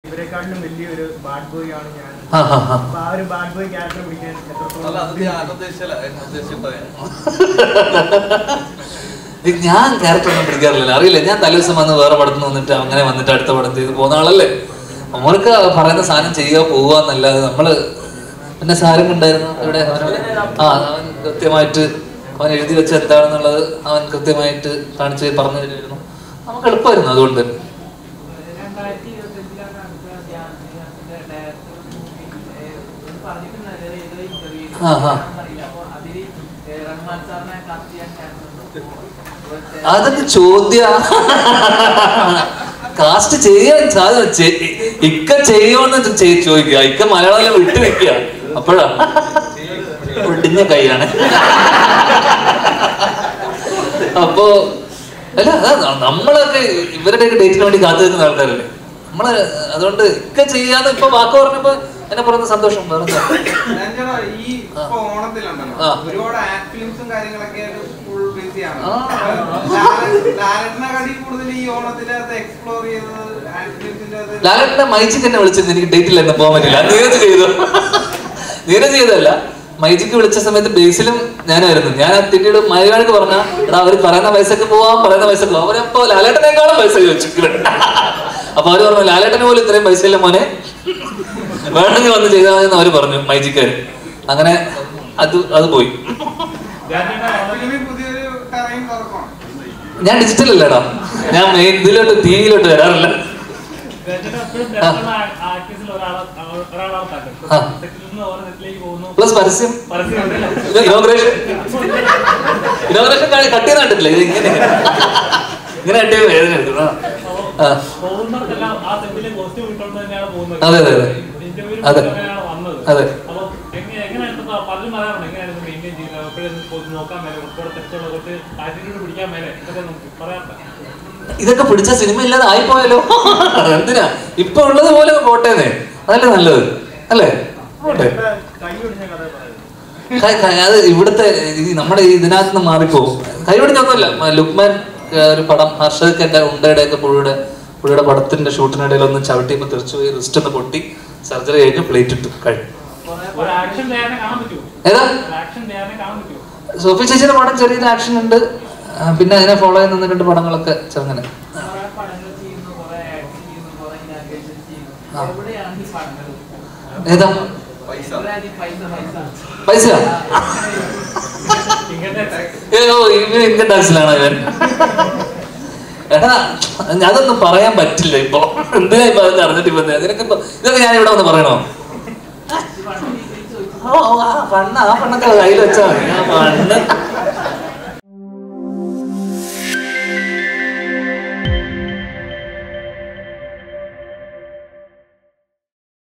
ഇവരെക്കാട്ടിലും വലിയൊരു bad boy ആണ് ഞാൻ ആ ആ ആ അപ്പൊ ആ ഒരു ബാഡ് ബോയ് ക്യാരക്ടർ പിടിക്കാൻ അല്ല അത് എത്രത്തോളം ഞാൻ ഉദ്ദേശിച്ചല്ല എന്നെ ഉദ്ദേശിച്ചിട്ട് ഇത് ഞാൻ ക്യാരക്ടർ ഒന്നും പിടിക്കാറില്ല അറിയില്ല ഞാൻ തലേദിവസം വന്ന് വേറെ പടത്തിന് വന്നിട്ട് അങ്ങനെ വന്നിട്ട് അടുത്ത പടം ചെയ്ത് പോകുന്ന ആളല്ലേ നമ്മൾക്ക് പറയുന്ന സാധനം ചെയ്യുക പോവുക എന്നല്ലാതെ നമ്മള് പിന്നെ സാരം ഉണ്ടായിരുന്നു ഇവിടെ ആ അവൻ കൃത്യമായിട്ട് അവൻ എഴുതി വെച്ച എന്താണെന്നുള്ളത് അവൻ കൃത്യമായിട്ട് കാണിച്ച് പറഞ്ഞു തരുമായിരുന്നു നമുക്ക് എളുപ്പമായിരുന്നു അതുകൊണ്ട് രണ്ടായിരത്തി ഇരുപത്തഞ്ചിലാണ് നമുക്ക് ധ്യാനത്തിന്റെ ഡയറക്ടർ പറഞ്ഞിട്ടുണ്ടായിരുന്നു ഏതോ ഇന്റർവ്യൂ ആ, ആ. അറിയില്ല അപ്പൊ അതില് ഏ, റഹ്മാൻ സാറിനെ കാസ്റ്റ് ചെയ്യാൻ ചാൻസ് ഉണ്ട് അതൊക്കെ ചോദ്യ കാസ്റ്റ് ചെയ്യാൻ സാധ്യത ചെ- ഇക്ക ചെയ്യുമെന്ന് ചെ- ചോദിക്കുക ഇക്ക മലയാളം വിട്ടു നിൽക്കുക അപ്പോഴാ ഒടിഞ്ഞ കൈയാണ് അപ്പോ അല്ല അതാ ന- നമ്മളൊക്കെ ഇവരുടെയൊക്കെ ഡേറ്റിന് വേണ്ടി കാത്തു നിൽക്കുന്ന ആൾക്കാരല്ലേ നമ്മള് അതുകൊണ്ട് ഇക്ക ചെയ്യാന്ന് ഇപ്പൊ വാക്ക് പറഞ്ഞപ്പോ എന്നെ പറയുന്ന സന്തോഷം വേറെ എന്താ? ഞാൻ ചേട്ടാ, ഈ ഇപ്പൊ ഓണത്തിലുണ്ടല്ലോ ആ. ഒരുപാട് ആഡ് ഫിലിംസും കാര്യങ്ങളൊക്കെ ഫുൾ ബിസിയാണ് ആ. ലാലറ്റിനെക്കാട്ടി കൂടുതൽ ഈ ഓണത്തിനകത്ത് എക്സ്പ്ലോർ ചെയ്തത് ആഡ് ഫിലിംസിന്റെ ലാലേട്ടന്റെ മൈജിക്ക് എന്നെ വിളിച്ചിരുന്നു എനിക്ക് ഡേറ്റിൽ എന്നെ പോകാൻ പറ്റില്ല നീരജ് ചെയ്തു നീരജ് ചെയ്തല്ല മൈജിക്ക് വിളിച്ച സമയത്ത് ബേസിലും ഞാനായിരുന്നു ഞാൻ പിന്നീട് മലയാളിക്ക് പറഞ്ഞ എടാ അവര് പറയുന്ന പൈസക്ക് പോവാം പറയുന്ന പൈസക്ക് പോവാം അവരപ്പോ ലാലേട്ടനേക്കാളും പൈസ ചോദിച്ചു അപ്പൊ അവര് പറഞ്ഞു ലാലേട്ടന് പോലും ഇത്രയും പൈസ ഇല്ല മോനെ വേണമെങ്കിൽ വന്ന് ചെയ്താൽ മതി എന്ന് അവര് പറഞ്ഞു മൈജിക്കാര് അങ്ങനെ അത് അത് പോയി ഫിലിമിൽ പുതിയൊരു ടൈം തുറക്കണം ഞാൻ ഡിജിറ്റൽ അല്ലേടാ ഞാൻ മെയിൻ ഇതിലോട്ട് ടി വിയിലോട്ട് വരാറില്ല ആർട്ടിസ്റ്റിൽ ഒരാളെ ഒരാളാണ് താങ്കൾ ആ. സെറ്റിൽ നിന്ന് ഓരോ സെറ്റിലേക്ക് പോകുന്നു പ്ലസ് പരസ്യം പരസ്യമുണ്ടല്ലോ ഇത് ഇനോഗ്രേഷൻ ഇനോഗ്രേഷൻ കട്ട് ചെയ്ത് കണ്ടിട്ടില്ല ഇത് ഇങ്ങനെ ഇങ്ങനെ കട്ട് ചെയ്ത് വേദന എടുക്കും ആ. ആ. പോകുന്നവർക്കെല്ലാം ആ സെറ്റിലെ കോസ്റ്റ്യൂം ഇട്ടുകൊണ്ട് തന്നെയാണ് പോകുന്നത് അതെ, അതെ, അതെ. ഇന്റർവ്യൂവിൽ അതെ. അങ്ങനെയാണ് വന്നത് അതെ. അപ്പൊ എങ്ങനെ എങ്ങനെയാണ് ഇപ്പൊ പലരും പറയാറുണ്ട് എങ്ങനെയാണ് ഇത് മെയിൻറ്റെയിൻ ചെയ്യുന്നത് എപ്പോഴും കുറച്ച് നോക്കാൻ മേലെ കുറച്ചുകൂടെ തെറ്റുള്ള കുറച്ച് ആറ്റിറ്റ്യൂഡ് പിടിക്കാൻ മേലെ ഇതൊക്കെ നമുക്ക് പറയാറുണ്ട് ഇതൊക്കെ പിടിച്ച സിനിമ ഇല്ലാതെ ആയിപ്പോയാലോ എന്തിനാ ഇപ്പൊ ഉള്ളത് പോലെ പോട്ടേന്നേ അതല്ലേ നല്ലത് അല്ലേ പോട്ടെ കൈ പിടിച്ച കഥ പറയുന്നത് ക- ക- അത് ഇവിടുത്തെ ഈ നമ്മുടെ ഈ ഇതിനകത്ത് നിന്ന് മാറിപ്പോവും കൈപിടിച്ചൊന്നുമില്ല മ- ലുക്മാൻ ഏർ, ഒരു പടം ഹർഷദ് എന്റെ ഉണ്ടയുടെ ഒക്കെ പുള്ളിയുടെ പുള്ളിയുടെ പടത്തിന്റെ ഷൂട്ടിനിടയിൽ ഒന്ന് ചവിട്ടിയപ്പോ തെറിച്ചു പോയി റിസ്റ്റ് ഒന്ന് പൊട്ടി സർജറി കഴിഞ്ഞ് പ്ലേറ്റ് ഇട്ടു കഴിഞ്ഞു ഒരു ആക്ഷൻ ചെയ്യാനെ കാണാൻ പറ്റുമോ ഏതാ ഒരു ആക്ഷൻ ചെയ്യാനെ കാണാൻ പറ്റുമോ സോഫി ചേച്ചിയുടെ പടം ചെറിയൊരു ആക്ഷൻ ഉണ്ട് ആ, പിന്നെ അതിനെ ഫോളോ ചെയ്യുന്ന ഒന്ന് രണ്ട് പടങ്ങളൊക്കെ ചെറുങ്ങനെ കുറെ പടങ്ങൾ ചെയ്യുന്നു കുറെ ആക്ഷൻ ചെയ്യുന്നു കുറെ ഇനാഗ്രേഷൻ ചെയ്യുന്നു ആ. എവിടെയാണ് ഈ പടങ്ങൾ ഏതാ പൈസ എവിടെയാണ് ഈ പൈസ പൈസ പൈസ ഇങ്ങനത്തെ ഏതോ ഇവൻ ഇൻകം ടാക്സിലാണ് ഇവൻ എടാ അതൊന്നും പറയാൻ പറ്റില്ല ഇപ്പൊ എന്തിനാ ഇപ്പൊ അതൊക്കെ അറിഞ്ഞിട്ട് ഇപ്പൊ നിനക്ക് ഇപ്പൊ ഇതൊക്കെ ഞാൻ ഇവിടെ വന്ന് പറയണോ പണ്ട് ഈ ചോദിച്ചു ഓ ഓ, ആ പണ്ണ് ആ പണ്ണൊക്കെ കയ്യിൽ വെച്ചാ മതി ആ പണ്ണ്